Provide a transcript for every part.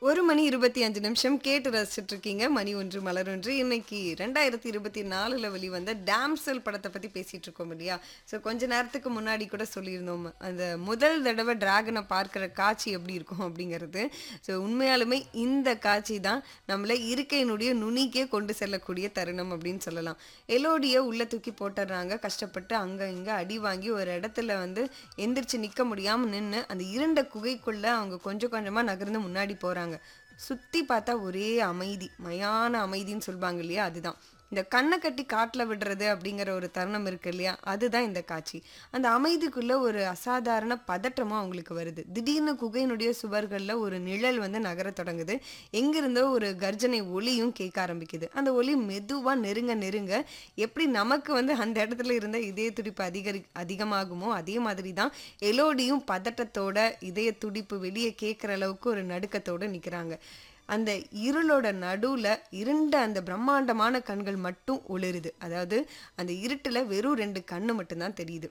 ஒரு மணி இருபத்தி அஞ்சு நிமிஷம் கேட்டு ரசிச்சுட்டு இருக்கீங்க மணி ஒன்று மலர் ஒன்று இன்னைக்கு ரெண்டாயிரத்தி இருபத்தி நாலுல வெளிவந்த டேம்சல் படத்தை பத்தி பேசிட்டு இருக்கோம் இல்லையா ஸோ கொஞ்ச நேரத்துக்கு முன்னாடி கூட சொல்லியிருந்தோம் அந்த முதல் தடவை டிராகனை பார்க்குற காட்சி எப்படி இருக்கும் அப்படிங்கிறது ஸோ உண்மையாலுமே இந்த காட்சி தான் நம்மள இருக்கையினுடைய நுனிக்கே கொண்டு செல்லக்கூடிய தருணம் அப்படின்னு சொல்லலாம் எலோடியை உள்ள தூக்கி போட்டுடுறாங்க கஷ்டப்பட்டு அங்க இங்க அடி வாங்கி ஒரு இடத்துல வந்து எந்திரிச்சு நிக்க முடியாம நின்று அந்த இருண்ட குகைக்குள்ள அவங்க கொஞ்சம் கொஞ்சமா நகர்ந்து முன்னாடி போறாங்க சுத்தி பார்த்தா ஒரே அமைதி மயான அமைதின்னு சொல்லுவாங்க இல்லையா அதுதான் இந்த கண்ணை கட்டி காட்டில் விடுறது அப்படிங்கிற ஒரு தருணம் இருக்கு இல்லையா அதுதான் இந்த காட்சி அந்த அமைதிக்குள்ள ஒரு அசாதாரண பதற்றமும் அவங்களுக்கு வருது திடீர்னு குகையினுடைய சுவர்களில் ஒரு நிழல் வந்து நகரத் தொடங்குது எங்கிருந்தோ ஒரு கர்ஜனை ஒளியும் கேட்க ஆரம்பிக்குது அந்த ஒளி மெதுவா நெருங்க நெருங்க எப்படி நமக்கு வந்து அந்த இடத்துல இருந்த இதய துடிப்பு அதிகரி அதிகமாகுமோ அதே மாதிரி தான் எலோடியும் பதட்டத்தோட இதய துடிப்பு வெளியே கேட்குற அளவுக்கு ஒரு நடுக்கத்தோட நிற்கிறாங்க அந்த இருளோட நடுவுல இருண்ட அந்த பிரம்மாண்டமான கண்கள் மட்டும் ஒளிருது அதாவது அந்த இருட்டுல வெறும் ரெண்டு கண்ணு மட்டும்தான் தெரியுது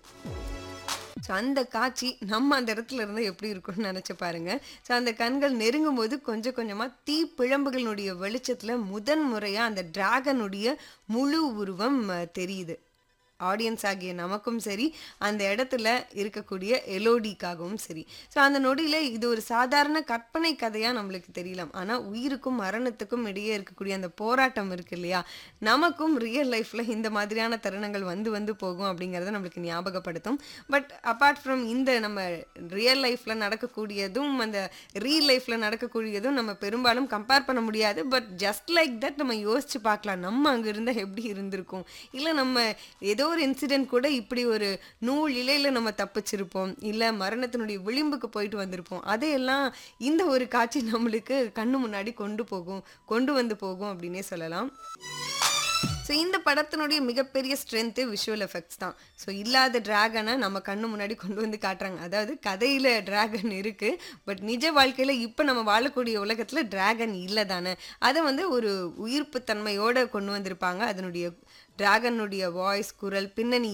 ஸோ அந்த காட்சி நம்ம அந்த இடத்துல இருந்து எப்படி இருக்கும்னு நினச்சி பாருங்க ஸோ அந்த கண்கள் நெருங்கும் போது கொஞ்சம் கொஞ்சமாக தீ பிழம்புகளினுடைய வெளிச்சத்தில் முதன் முறையாக அந்த டிராகனுடைய முழு உருவம் அஹ், தெரியுது ஆடியன்ஸ் ஆகிய நமக்கும் சரி அந்த இடத்துல இருக்கக்கூடிய எலோடிக்காகவும் சரி ஸோ அந்த நொடியில் இது ஒரு சாதாரண கற்பனை கதையாக நம்மளுக்கு தெரியலாம் ஆனால் உயிருக்கும் மரணத்துக்கும் இடையே இருக்கக்கூடிய அந்த போராட்டம் இருக்கு இல்லையா நமக்கும் ரியல் லைஃப்பில் இந்த மாதிரியான தருணங்கள் வந்து வந்து போகும் அப்படிங்கிறத நம்மளுக்கு ஞாபகப்படுத்தும் பட் அப்பார்ட் ஃப்ரம் இந்த நம்ம ரியல் லைஃப்பில் நடக்கக்கூடியதும் அந்த ரீல் லைஃப்பில் நடக்கக்கூடியதும் நம்ம பெரும்பாலும் கம்பேர் பண்ண முடியாது பட் ஜஸ்ட் லைக் தட் நம்ம யோசிச்சு பார்க்கலாம் நம்ம அங்கே இருந்தால் எப்படி இருந்திருக்கும் இல்லை நம்ம ஏதோ ஒரு இன்சிடென்ட் கூட இப்படி ஒரு நூல் இலையில நம்ம தப்பிச்சிருப்போம் இல்லை மரணத்தினுடைய விளிம்புக்கு போயிட்டு வந்திருப்போம் அதையெல்லாம் இந்த ஒரு காட்சி நம்மளுக்கு கண்ணு முன்னாடி கொண்டு போகும் கொண்டு வந்து போகும் அப்படின்னே சொல்லலாம் ஸோ இந்த படத்தினுடைய மிகப்பெரிய ஸ்ட்ரென்த்து விஷுவல் எஃபெக்ட்ஸ் தான் ஸோ இல்லாத டிராகனை நம்ம கண்ணு முன்னாடி கொண்டு வந்து காட்டுறாங்க அதாவது கதையில் டிராகன் இருக்குது பட் நிஜ வாழ்க்கையில் இப்போ நம்ம வாழக்கூடிய உலகத்தில் டிராகன் இல்லை தானே அதை வந்து ஒரு உயிர்ப்பு தன்மையோடு கொண்டு வந்திருப்பாங்க அதனுடைய டிராகனுடைய வாய்ஸ் குரல் பின்னணி